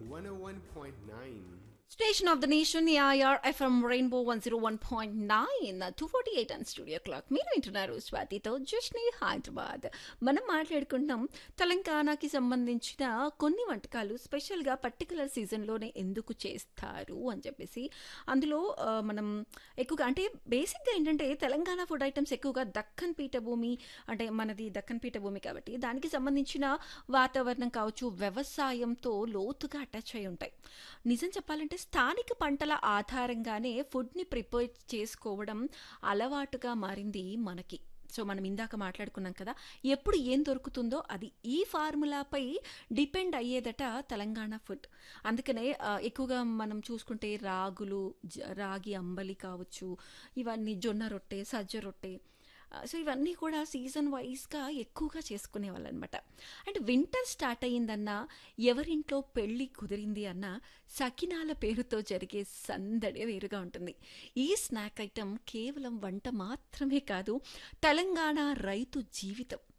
101.9. Station of the Nation, AIR FM Rainbow 101.9, 248 and studio clock మీరు వింటున్నారు స్వాతితో జస్ని హైదరాబాద్ మనం మాట్లాడుకుంటున్నాం తెలంగాణకి సంబంధించిన కొన్ని వంటకాలు స్పెషల్గా పర్టికులర్ సీజన్లోనే ఎందుకు చేస్తారు అని చెప్పేసి అందులో ఆ, మనం ఎక్కువగా అంటే బేసిక్గా ఏంటంటే తెలంగాణ ఫుడ్ ఐటమ్స్ ఎక్కువగా దక్కన్ పీఠభూమి అంటే మనది దక్కన్ పీఠభూమి కాబట్టి దానికి సంబంధించిన వాతావరణం కావచ్చు వ్యవసాయంతో లోతుగా అటాచ్ అయి ఉంటాయి నిజం చెప్పాలంటే స్థానిక పంటల ఆధారంగానే ఫుడ్ని ప్రిపేర్ చేసుకోవడం అలవాటుగా మారింది మనకి సో మనం ఇందాక మాట్లాడుకున్నాం కదా ఎప్పుడు ఏం దొరుకుతుందో అది ఈ ఫార్ములాపై డిపెండ్ అయ్యేదట తెలంగాణ ఫుడ్ అందుకనే ఆ, ఎక్కువగా మనం చూసుకుంటే రాగులు జ- రాగి అంబలి కావచ్చు ఇవన్నీ జొన్న రొట్టె సజ్జ రొట్టె ఆ, సో ఇవన్నీ కూడా సీజన్ వైజ్గా ఎక్కువగా చేసుకునే వాళ్ళు అనమాట అండ్ వింటర్ స్టార్ట్ అయ్యిందన్నా ఎవరింట్లో పెళ్ళి కుదిరింది అన్న సకినాల పేరుతో జరిగే సందడే వేరుగా ఉంటుంది ఈ స్నాక్ ఐటెం కేవలం వంట మాత్రమే కాదు తెలంగాణ రైతు జీవితం